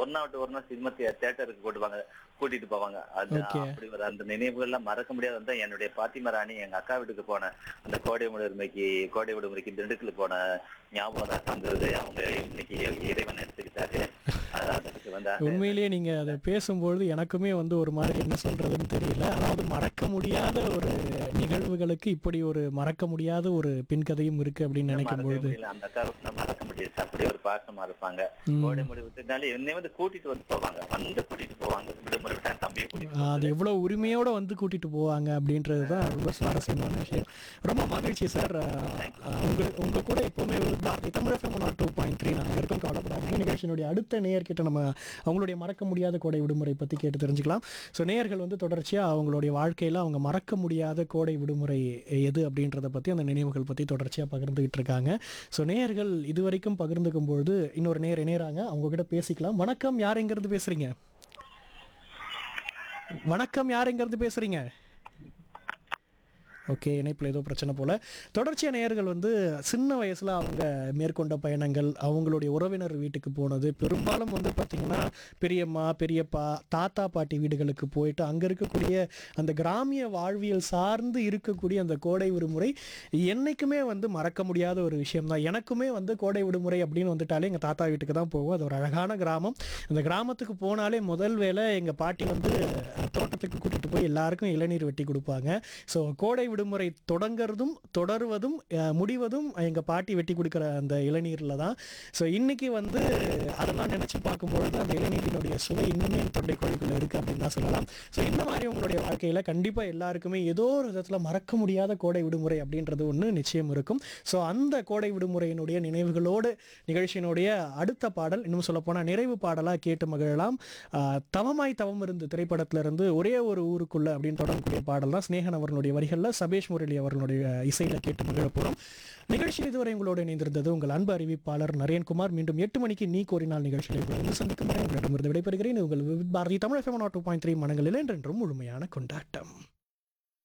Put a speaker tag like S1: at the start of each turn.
S1: ஒரு நாள் விட்டு ஒரு நாள் சினிமா தியேட்டருக்கு கூட்டுவாங்க கூட்டிட்டு போவாங்க அது
S2: Okay.
S1: அப்படி ஒரு அந்த நினைவுகள்லாம் மறக்க முடியாது வந்து என்னுடைய பாத்திமா ராணி எங்க அக்கா வீட்டுக்கு போன அந்த கோடை விடுமுறைக்கு கோடை விடுமுறைக்கு திண்டுக்கல் போன ஞாபகம் தான் வந்தது அவங்க இன்னைக்கு இறைவன் எடுத்துக்கிட்டாரு அது அதுக்கு வந்தாங்க
S2: உண்மையிலேயே நீங்க அதை பேசும்பொழுது எனக்குமே வந்து ஒரு மாதிரி என்ன சொல்றதுன்னு தெரியல அதாவது மறக்க முடியாத ஒரு நிகழ்வுகளுக்கு இப்படி ஒரு மறக்க முடியாத ஒரு பின்கதையும் இருக்கு அப்படின்னு நினைக்கும்
S1: மறக்கவே
S2: பொழுது
S1: முடியல. அந்த அக்காவுக்கு நான் மறக்க முடியாது அப்படி ஒரு பாசமா இருப்பாங்க
S2: ம்.
S1: கோடை முடிவுனால என்னை வந்து கூட்டிட்டு வந்து போவாங்க வந்து கூட்டிட்டு போவாங்க விடுமுறை விட்டா தம்பியை கூட்டிட்டு
S2: ஆஹ், அது எவ்வளவு உரிமையோட வந்து கூட்டிட்டு போவாங்க அப்படின்றது தான் ரொம்ப சுவாரஸ்யமான விஷயம் ரொம்ப மகிழ்ச்சி சார் ஆஹ், உங்க உங்க கூட எப்பவுமே ஒரு Bharati Tamil FM one two point three நாங்கள் இருக்கோம் கவலைப்படாதீங்க நிகழ்ச்சியினுடைய அடுத்த நேயர்கிட்ட நம்ம அவங்களுடைய மறக்க முடியாத கோடை விடுமுறை பற்றி கேட்டு தெரிஞ்சுக்கலாம் ஸோ நேயர்கள் வந்து தொடர்ச்சியாக அவங்களுடைய வாழ்க்கையில் அவங்க மறக்க முடியாத கோடை விடுமுறை எது அப்படின்றத பற்றி அந்த நினைவுகள் பற்றி தொடர்ச்சியாக பகிர்ந்துகிட்டு இருக்காங்க ஸோ நேயர்கள் இதுவரைக்கும் பகிர்ந்துக்கும் பொழுது இன்னொரு நேர் இணையறாங்க அவங்க கிட்ட பேசிக்கலாம் வணக்கம் யார் எங்கேருந்து பேசுறீங்க வணக்கம் யார் எங்கேருந்து பேசுறீங்க ஓகே இணைப்பில் ஏதோ பிரச்சனை போல தொடர்ச்சியாக நேயர்கள் வந்து சின்ன வயசில் அவங்க மேற்கொண்ட பயணங்கள் அவங்களுடைய உறவினர் வீட்டுக்கு போனது பெரும்பாலும் வந்து பார்த்திங்கன்னா பெரியம்மா பெரியப்பா தாத்தா பாட்டி வீடுகளுக்கு போயிட்டு அங்கே இருக்கக்கூடிய அந்த கிராமிய வாழ்வியல் சார்ந்து இருக்கக்கூடிய அந்த கோடை விடுமுறை என்னைக்குமே வந்து மறக்க முடியாத ஒரு விஷயம் தான் எனக்குமே வந்து கோடை விடுமுறை அப்படின்னு வந்துட்டாலே எங்கள் தாத்தா வீட்டுக்கு தான் போவோம் அது ஒரு அழகான கிராமம் அந்த கிராமத்துக்கு போனாலே முதல் வேலை எங்கள் பாட்டி வந்து தோட்டத்துக்கு கூட்டிகிட்டு போய் எல்லாருக்கும் இளநீர் வெட்டி கொடுப்பாங்க ஸோ கோடை விடுமுறை தொடங்கிறதும் தொடருவதும் அஹ், முடிவதும் எங்கள் பாட்டி வெட்டி கொடுக்குற அந்த இளநீரில் தான் ஸோ இன்னைக்கு வந்து அதெல்லாம் நினச்சி பார்க்கும்பொழுது அந்த இளநீரினுடைய சுவை இன்னுமே என் தொண்டை குழிக்குள்ளே இருக்குது அப்படின்னு தான் சொல்லலாம் ஸோ இந்த மாதிரி உங்களுடைய வாழ்க்கையில் கண்டிப்பாக எல்லாருக்குமே ஏதோ ஒரு விதத்தில் மறக்க முடியாத கோடை விடுமுறை அப்படின்றது ஒன்று நிச்சயம் இருக்கும் ஸோ அந்த கோடை விடுமுறையினுடைய நினைவுகளோடு நிகழ்ச்சியினுடைய அடுத்த பாடல் இன்னும் சொல்லப்போனால் நிறைவு பாடலாக கேட்டு மகிழலாம் ஆஹ், தவமாய் தவம் இருந்து திரைப்படத்திலிருந்து ஒரே ஒரு ஊருக்குள்ள அப்படின்னு தொடங்கக்கூடிய பாடல் தான் ஸ்னேகன் அவர்களுடைய வரிகளில் சபேஷ் முரளி அவர்களுடைய இசையில் கேட்டு மகிழ போகிறோம் நிகழ்ச்சியில் இதுவரை உங்களோடு இணைந்திருந்தது உங்கள் அன்பு அறிவிப்பாளர் நரேன்குமார் மீண்டும் எட்டு மணிக்கு நீ கோரினால் நிகழ்ச்சியில் உங்களை வந்து சந்திக்கும் வரை உங்களிடமிருந்து விடைபெறுகிறேன் இது உங்கள் Bharati Tamil FM two point three மனங்களில் என்றென்றும் முழுமையான கொண்டாட்டம்